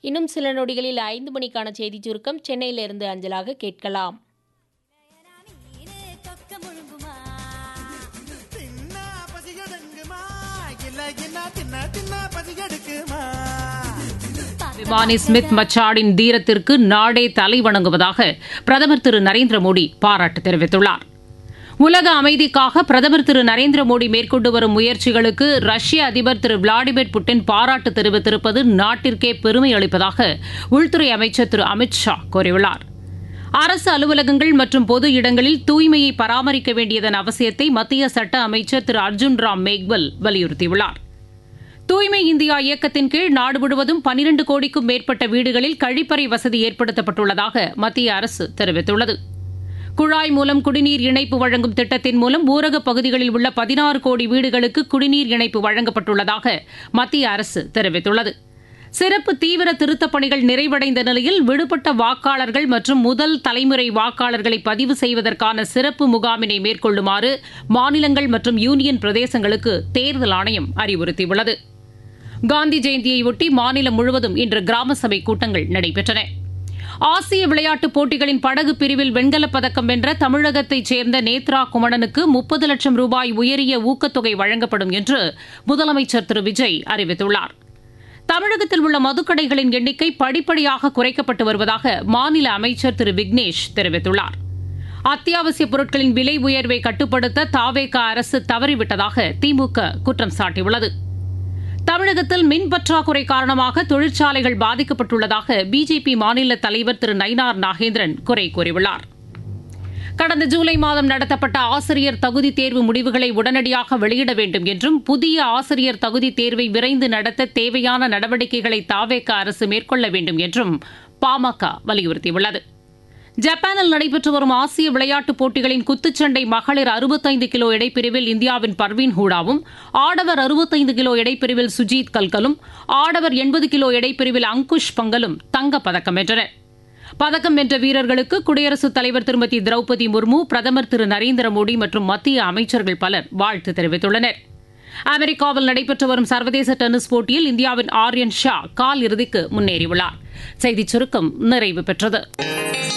இன்னும் சில நொடிகளில் ஐந்து மணிக்கான செய்திச் சுருக்கம் சென்னையிலிருந்து அஞ்சலாக கேட்கலாம் தின்னா பசியடங்குமா இல்ல என்ன தின்ன தின்ன பசியெடுக்குமா விமானி ஸ்மித் மச்சாடின் தீரத்திற்கு நாடே தலை வணங்குவதாக பிரதமர் திரு நரேந்திர மோடி பாராட்டு தெரிவித்துள்ளார் உலக அமைதிக்காக பிரதமர் திரு நரேந்திர மோடி மேற்கொண்டு வரும் முயற்சிகளுக்கு ரஷ்ய அதிபர் திரு விளாடிமிர் புட்டின் பாராட்டு தெரிவித்திருப்பது நாட்டிற்கே பெருமை அளிப்பதாக உள்துறை அமைச்சர் திரு அமித் ஷா கூறியுள்ளார் அரசு அலுவலகங்கள் மற்றும் பொது இடங்களில் தூய்மையை பராமரிக்க வேண்டியதன் அவசியத்தை மத்திய சட்ட அமைச்சர் திரு அர்ஜுன் ராம் மேக்வல் வலியுறுத்தியுள்ளார் தூய்மை இந்தியா இயக்கத்தின் கீழ் நாடு முழுவதும் பனிரண்டு கோடிக்கும் மேற்பட்ட வீடுகளில் கழிப்பறை வசதி ஏற்படுத்தப்பட்டுள்ளதாக மத்திய அரசு தெரிவித்துள்ளது குழாய் மூலம் குடிநீர் இணைப்பு வழங்கும் திட்டத்தின் மூலம் ஊரகப் பகுதிகளில் உள்ள பதினாறு கோடி வீடுகளுக்கு குடிநீர் இணைப்பு வழங்கப்பட்டுள்ளதாக மத்திய அரசு தெரிவித்துள்ளது சிறப்பு தீவிர திருத்தப் பணிகள் நிறைவடைந்த நிலையில் விடுபட்ட வாக்காளர்கள் மற்றும் முதல் தலைமுறை வாக்காளர்களை பதிவு செய்வதற்கான சிறப்பு முகாமினை மேற்கொள்ளுமாறு மாநிலங்கள் மற்றும் யூனியன் பிரதேசங்களுக்கு தேர்தல் ஆணையம் அறிவுறுத்தியுள்ளது காந்தி ஜெயந்தியையொட்டி மாநிலம் முழுவதும் இன்று கிராம சபை கூட்டங்கள் நடைபெற்றன ஆசிய விளையாட்டுப் போட்டிகளின் படகு பிரிவில் வெண்கலப் பதக்கம் வென்ற தமிழகத்தைச் சேர்ந்த நேத்ரா குமணனுக்கு முப்பது லட்சம் ரூபாய் உயரிய ஊக்கத்தொகை வழங்கப்படும் என்று முதலமைச்சர் திரு விஜய் அறிவித்துள்ளார் தமிழகத்தில் உள்ள மதுக்கடைகளின் எண்ணிக்கை படிப்படியாக குறைக்கப்பட்டு வருவதாக மாநில அமைச்சர் திரு விக்னேஷ் தெரிவித்துள்ளார் அத்தியாவசிய பொருட்களின் விலை உயர்வை கட்டுப்படுத்த தாவேக அரசு தவறிவிட்டதாக திமுக குற்றம் சாட்டியுள்ளது தமிழகத்தில் மின் பற்றாக்குறை காரணமாக தொழிற்சாலைகள் பாதிக்கப்பட்டுள்ளதாக பிஜேபி மாநில தலைவர் திரு நயினார் நாகேந்திரன் குறை கூறியுள்ளார் கடந்த ஜூலை மாதம் நடத்தப்பட்ட ஆசிரியர் தகுதி தேர்வு முடிவுகளை உடனடியாக வெளியிட வேண்டும் என்றும் புதிய ஆசிரியர் தகுதி தேர்வை விரைந்து நடத்த தேவையான நடவடிக்கைகளை தாவேக அரசு மேற்கொள்ள வேண்டும் என்றும் பாமக வலியுறுத்தியுள்ளது ஜப்பானில் நடைபெற்று வரும் ஆசிய விளையாட்டுப் போட்டிகளின் குத்துச்சண்டை மகளிர் அறுபத்தைந்து கிலோ எடைப்பிரிவில் இந்தியாவின் பர்வீன் ஹூடாவும் ஆடவர் அறுபத்தைந்து கிலோ எடைப்பிரிவில் சுஜீத் கல்கலும் ஆடவர் எண்பது கிலோ எடைப்பிரிவில் அங்குஷ் பங்கலும் தங்கப்பதக்கம் வென்றனர் பதக்கம் வென்ற வீரர்களுக்கு குடியரசுத் தலைவர் திருமதி திரௌபதி முர்மு பிரதமர் திரு நரேந்திர மோடி மற்றும் மத்திய அமைச்சர்கள் பலர் வாழ்த்து தெரிவித்துள்ளனர் அமெரிக்காவில் நடைபெற்று வரும் சர்வதேச டென்னிஸ் போட்டியில் இந்தியாவின் ஆர்யன் ஷா கால் இறுதிக்கு முன்னேறியுள்ளார் செய்திச் சுருக்கம் நிறைவு பெற்றது